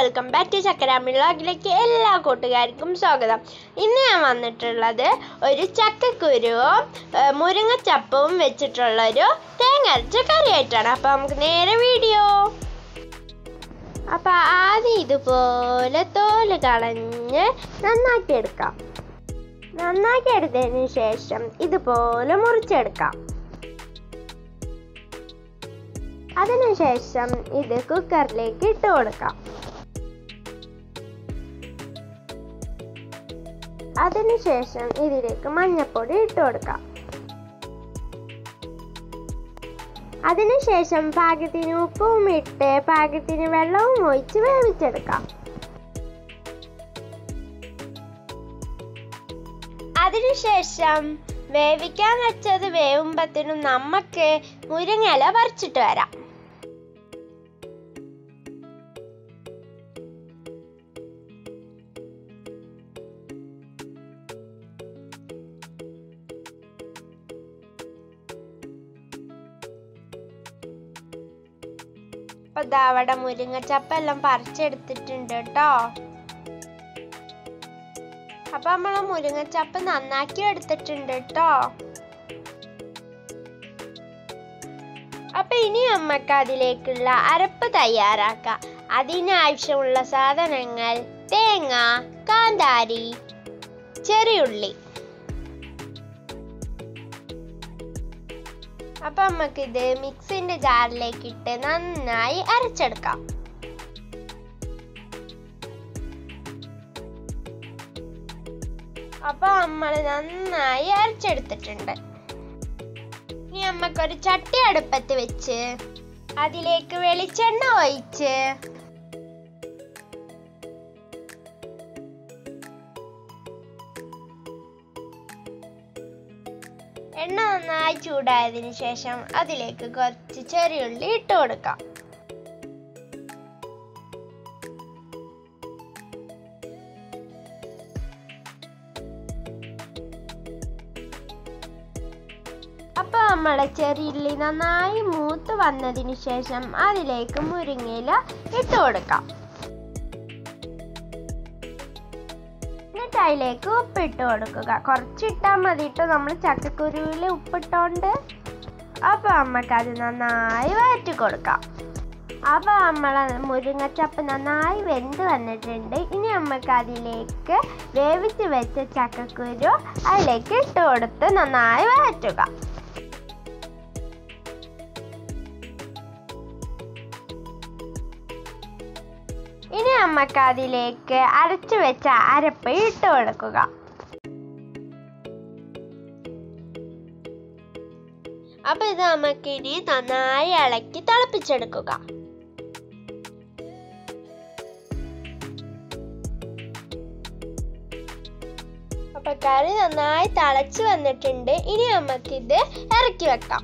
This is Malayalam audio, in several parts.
വെൽക്കം ബാക്ക് ടു ചക്കരാമി വ്ളോഗിലേക്ക് എല്ലാ കൂട്ടുകാർക്കും സ്വാഗതം ഇന്ന് ഞാൻ വന്നിട്ടുള്ളത് ഒരു ചക്കക്കുരുവും ഏ, മുരിങ്ങച്ചപ്പവും വെച്ചിട്ടുള്ളൊരു തേങ്ങ അരച്ച കറിയായിട്ടാണ് അപ്പോൾ നമുക്ക് നേരെ വീഡിയോ അപ്പോൾ ആദ്യം ഇതുപോലെ തോല് കളഞ്ഞ് നന്നാക്കി എടുക്കാം നന്നാക്കി എടുത്തതിന് ശേഷം ഇതുപോലെ മുറിച്ചെടുക്കാം അതിനുശേഷം ഇത് കുക്കറിലേക്ക് ഇട്ട് കൊടുക്കാം അതിനുശേഷം ഇതിലേക്ക് മഞ്ഞൾപ്പൊടി ഇട്ട് കൊടുക്കാം അതിനുശേഷം പാകത്തിന് ഉപ്പും ഇട്ട് പാകത്തിന് വെള്ളവും ഒഴിച്ച് വേവിച്ചെടുക്കാം അതിനുശേഷം വേവിക്കാൻ വെച്ചത് വേവുമ്പത്തിനും നമുക്ക് മുരിങ്ങയില പറിച്ചിട്ട് വരാം അപ്പൊ ദാ അവിടെ മുരിങ്ങച്ചപ്പെല്ലാം പറിച്ചെടുത്തിട്ടുണ്ട് കേട്ടോ അപ്പൊ നമ്മള് മുരിങ്ങച്ചപ്പ് നന്നാക്കി എടുത്തിട്ടുണ്ട് കേട്ടോ അപ്പൊ ഇനി നമുക്ക് അതിലേക്കുള്ള അരപ്പ് തയ്യാറാക്കാം അതിനാവശ്യമുള്ള സാധനങ്ങൾ തേങ്ങ കാന്താരി ചെറിയുള്ളി അപ്പൊ നമുക്കിത് മിക്സിന്റെ ജാറിലേക്ക് ഇട്ട് നന്നായി അരച്ചെടുക്കാം അപ്പൊ നമ്മൾ നന്നായി അരച്ചെടുത്തിട്ടുണ്ട് ഇനി നമുക്കൊരു ചട്ടി അടുപ്പത്ത് വെച്ച് അതിലേക്ക് വെളിച്ചെണ്ണ ഒഴിച്ച് എണ്ണ നന്നായി ചൂടായതിനു ശേഷം അതിലേക്ക് കുറച്ച് ചെറിയുള്ളി ഇട്ട് കൊടുക്കാം അപ്പൊ നമ്മളെ ചെറിയുള്ളി നന്നായി മൂത്ത് വന്നതിന് ശേഷം അതിലേക്ക് മുരിങ്ങയില ഇട്ട് കൊടുക്കാം എന്നിട്ട് അതിലേക്ക് ഉപ്പിട്ട് കൊടുക്കുക കുറച്ചിട്ടാൽ മതി കേട്ടോ നമ്മൾ ചക്കക്കുരുവിൽ ഉപ്പിട്ടോണ്ട് അപ്പൊ നമുക്ക് അത് നന്നായി വഴറ്റി കൊടുക്കാം അപ്പൊ നമ്മളെ മുരിങ്ങച്ചപ്പ് നന്നായി വെന്ത് വന്നിട്ടുണ്ട് ഇനി നമുക്ക് അതിലേക്ക് വേവിച്ച് വെച്ച ചക്കക്കുരു അതിലേക്ക് ഇട്ട് കൊടുത്ത് നന്നായി വഴറ്റുക ഇനി നമുക്ക് അതിലേക്ക് അരച്ചു വെച്ച അരപ്പ് ഇട്ട് കൊടുക്കുക അപ്പൊ ഇത് നമുക്ക് ഇനി നന്നായി ഇളക്കി തിളപ്പിച്ചെടുക്കുക അപ്പൊ കറി നന്നായി തിളച്ചു വന്നിട്ടുണ്ട് ഇനി നമുക്കിത് ഇറക്കി വെക്കാം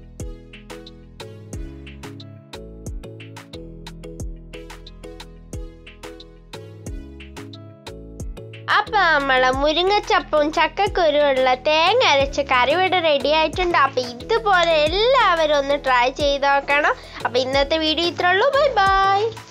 അപ്പൊ നമ്മളെ മുരിങ്ങച്ചപ്പും ചക്കക്കുരുവുള്ള തേങ്ങ അരച്ച കറി ഇവിടെ റെഡി ആയിട്ടുണ്ട് അപ്പൊ ഇതുപോലെ എല്ലാവരും ഒന്ന് ട്രൈ ചെയ്ത് നോക്കണം അപ്പൊ ഇന്നത്തെ വീഡിയോ ഇത്രേ ഉള്ളൂ ബൈ ബൈ